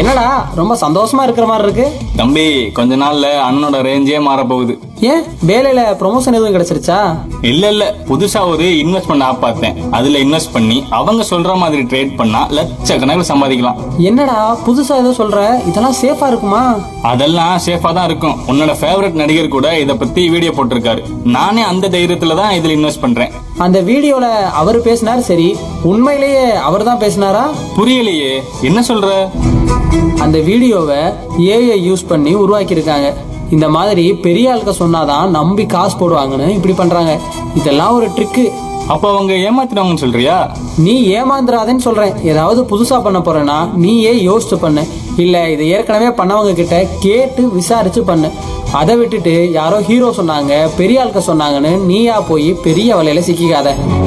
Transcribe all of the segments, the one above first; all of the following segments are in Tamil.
என்னடா ரொம்ப சந்தோஷமா இருக்கிற மாதிரி இருக்கு தம்பி கொஞ்ச நாள்ல அண்ணனோட ரேஞ்சே மாற போகுது ஏன் வேலையில ப்ரொமோஷன் எதுவும் கிடைச்சிருச்சா இல்ல இல்ல புதுசா ஒரு இன்வெஸ்ட்மெண்ட் ஆப் பார்த்தேன் அதுல இன்வெஸ்ட் பண்ணி அவங்க சொல்ற மாதிரி ட்ரேட் பண்ணா லட்சக்கணக்கில் சம்பாதிக்கலாம் என்னடா புதுசா ஏதோ சொல்ற இதெல்லாம் சேஃபா இருக்குமா அதெல்லாம் சேஃபா தான் இருக்கும் உன்னோட ஃபேவரட் நடிகர் கூட இத பத்தி வீடியோ போட்டிருக்காரு நானே அந்த தைரியத்துல தான் இதுல இன்வெஸ்ட் பண்றேன் அந்த வீடியோல அவர் பேசினார் சரி உண்மையிலேயே அவர் தான் பேசினாரா புரியலையே என்ன சொல்ற அந்த வீடியோவை ஏஐ யூஸ் பண்ணி உருவாக்கியிருக்காங்க இந்த மாதிரி பெரிய ஆளுக்க சொன்னாதான் நம்பி காசு போடுவாங்கன்னு இப்படி பண்றாங்க இதெல்லாம் ஒரு ட்ரிக்கு அப்ப அவங்க ஏமாத்தினவங்கன்னு சொல்றியா நீ ஏமாந்துடாதேன்னு சொல்றேன் ஏதாவது புதுசா பண்ண போறேன்னா நீயே யோசிச்சு பண்ணு இல்ல இதை ஏற்கனவே பண்ணவங்க கிட்ட கேட்டு விசாரிச்சு பண்ணு அதை விட்டுட்டு யாரோ ஹீரோ சொன்னாங்க பெரிய ஆளுக்க சொன்னாங்கன்னு நீயா போய் பெரிய வலையில சிக்கிக்காத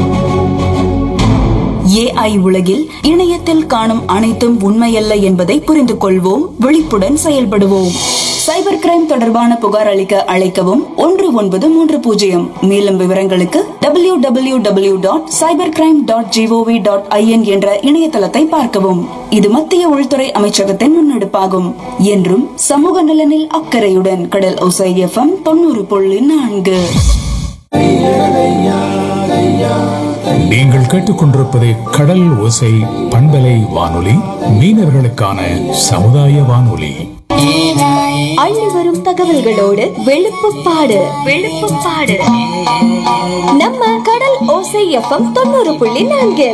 ஏஐ உலகில் இணையத்தில் காணும் அனைத்தும் உண்மையல்ல என்பதை புரிந்து கொள்வோம் விழிப்புடன் செயல்படுவோம் சைபர் கிரைம் தொடர்பான புகார் அளிக்க அழைக்கவும் ஒன்று ஒன்பது மூன்று பூஜ்ஜியம் மேலும் விவரங்களுக்கு W W W dot cyber crime dot G O V dot I N என்ற இணையதளத்தை பார்க்கவும் இது மத்திய உள்துறை அமைச்சகத்தின் முன்னெடுப்பாகும் என்றும் சமூக நலனில் அக்கறையுடன் கடல் ஒசை எஃப்எம் தொண்ணூறு புள்ளி நான்கு நீங்கள் கேட்டுக்கொண்டிருப்பது கடல் ஓசை பண்பலை வானொலி மீனவர்களுக்கான சமுதாய வானொலி அள்ளி வரும் தகவல்களோடு வெளுப்புப்பாடு வெளுப்புப்பாடு நம்ம கடல் ஓசை எஃப்எம் தொண்ணூறு புள்ளி நான்கு